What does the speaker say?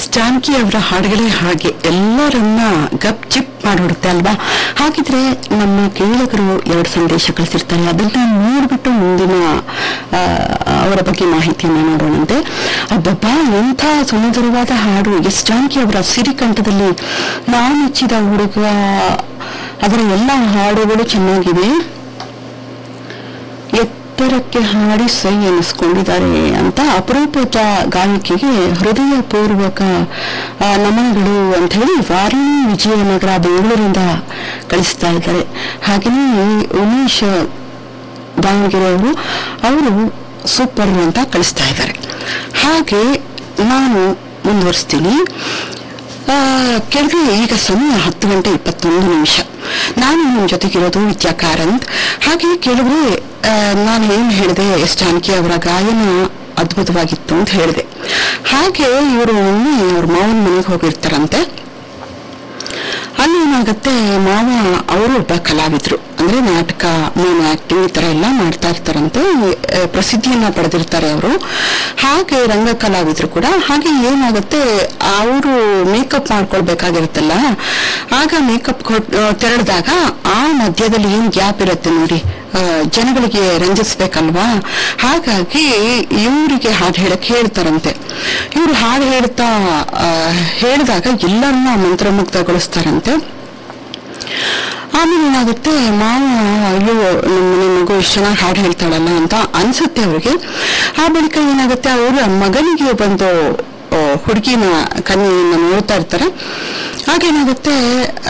S Janaki ಅವರ ಹಾಡುಗಳೇ ಹಾಗೆ ಎಲ್ಲರನ್ನ ಗಪ್ ಚಿಪ್ ಮಾಡಿಬಿಡುತ್ತೆ ಅಲ್ವಾ ಹಾಗಿದ್ರೆ ನಮ್ಮ ಕೇಳುಗರು ಎರಡು ಸಂದೇಶ ಕಳಿಸಿರ್ತಾರೆ ಅದನ್ನ ನೋಡ್ಬಿಟ್ಟು ಮುಂದಿನ ಆ, ಅವರ ಬಗ್ಗೆ ಮಾಹಿತಿಯನ್ನು ನೋಡೋಣಂತೆ ಅಬ್ಬಬ್ಬ ಎಂಥ ಸುಮಧುರವಾದ ಹಾಡು ಎಸ್ ಜಾನಕಿ ಅವರ ಸಿರಿಕಂಠದಲ್ಲಿ ನಾವು ಮೆಚ್ಚಿದ ಹುಡುಗ ಅದರ ಎಲ್ಲ ಹಾಡುಗಳು ಚೆನ್ನಾಗಿವೆ ಎತ್ತರಕ್ಕೆ ಹಾಡಿ ಸೈ ಎನಿಸ್ಕೊಂಡಿದ್ದಾರೆ ಅಂತ ಅಪರೂಪದ ಗಾಯಕಿಗೆ ಹೃದಯಪೂರ್ವಕ ಆ, ನಮನಗಳು ಅಂತ ಹೇಳಿ ವಾರಣಿ ವಿಜಯನಗರ ಬೆಂಗಳೂರಿಂದ ಕಳಿಸ್ತಾ ಇದ್ದಾರೆ ಹಾಗೆಯೇ ಉಮೇಶ್ ದಾವಣಗೆರೆ ಅವರು ಅವರು ಸೂಪರ್ ಅಂತ ಕಳಿಸ್ತಾ ಇದ್ದಾರೆ ಹಾಗೆ ನಾನು ಮುಂದುವರಿಸ್ತೀನಿ ಆ, ಕೆಳಗೆ ಈಗ ಸಮಯ ಹತ್ತು ಗಂಟೆ ಇಪ್ಪತ್ತೊಂದು ನಿಮಿಷ ನಾನು ನಿಮ್ಮ ಜೊತೆಗಿರೋದು ವಿದ್ಯಾ ಕಾರಂತ್ ಹಾಗೆ ಕೆಲವರು ನಾನು ಏನು ಹೇಳಿದೆ ಎಸ್ ಜಾನಕಿ ಅವರ ಗಾಯನ ಅದ್ಭುತವಾಗಿತ್ತು ಅಂತ ಹೇಳಿದೆ ಹಾಗೆ ಇವರು ಒಮ್ಮೆ ಅವ್ರ ಮಾವನ ಮನೆಗೆ ಹೋಗಿರ್ತಾರಂತೆ ಅಲ್ಲಿ ಏನಾಗುತ್ತೆ ಮಾವ ಅವರು ಒಬ್ಬ ಕಲಾವಿದ್ರು ಅಂದ್ರೆ ನಾಟಕ ಮೋನೋ ಆಕ್ಟಿಂಗ್ ಈ ತರ ಎಲ್ಲ ಮಾಡ್ತಾ ಇರ್ತಾರಂತೆ ಆ, ಪ್ರಸಿದ್ಧಿಯನ್ನ ಪಡೆದಿರ್ತಾರೆ ಅವರು ಹಾಗೆ ರಂಗ ಕಲಾವಿದ್ರು ಕೂಡ ಹಾಗೆ ಏನಾಗುತ್ತೆ ಅವರು ಮೇಕಪ್ ಮಾಡ್ಕೊಳ್ಬೇಕಾಗಿರುತ್ತಲ್ಲ ಆಗ ಮೇಕಪ್ ತೆರಳಿದಾಗ ಆ ಮಧ್ಯದಲ್ಲಿ ಏನ್ ಗ್ಯಾಪ್ ಇರುತ್ತೆ ನೋಡಿ ಆ, ಜನಗಳಿಗೆ ರಂಜಿಸ್ಬೇಕಲ್ವಾ ಹಾಗಾಗಿ ಇವರಿಗೆ ಹಾಡು ಹೇಳಕ್ ಹೇಳ್ತಾರಂತೆ ಇವ್ರು ಹಾಡು ಹೇಳ್ತಾ ಆ, ಹೇಳಿದಾಗ ಎಲ್ಲರನ್ನ ಮಂತ್ರಮುಗ್ಧಗೊಳಿಸ್ತಾರಂತೆ ಆಮೇಲೆ ಏನಾಗುತ್ತೆ ಮಾವ ಅಯ್ಯೋ ನಮ್ಮ ಮನೆ ಮಗು ಇಷ್ಟು ಚೆನ್ನಾಗಿ ಹಾಡು ಹೇಳ್ತಾಳಲ್ಲ ಅಂತ ಅನ್ಸುತ್ತೆ ಅವ್ರಿಗೆ ಆ ಬಳಿಕ ಏನಾಗುತ್ತೆ ಅವರ ಮಗನಿಗೆ ಬಂದು ಆ, ಹುಡುಗಿನ ಕನ್ಯೆಯನ್ನ ನೋಡ್ತಾ ಇರ್ತಾರೆ ಆಗೇನಾಗುತ್ತೆ ಆ,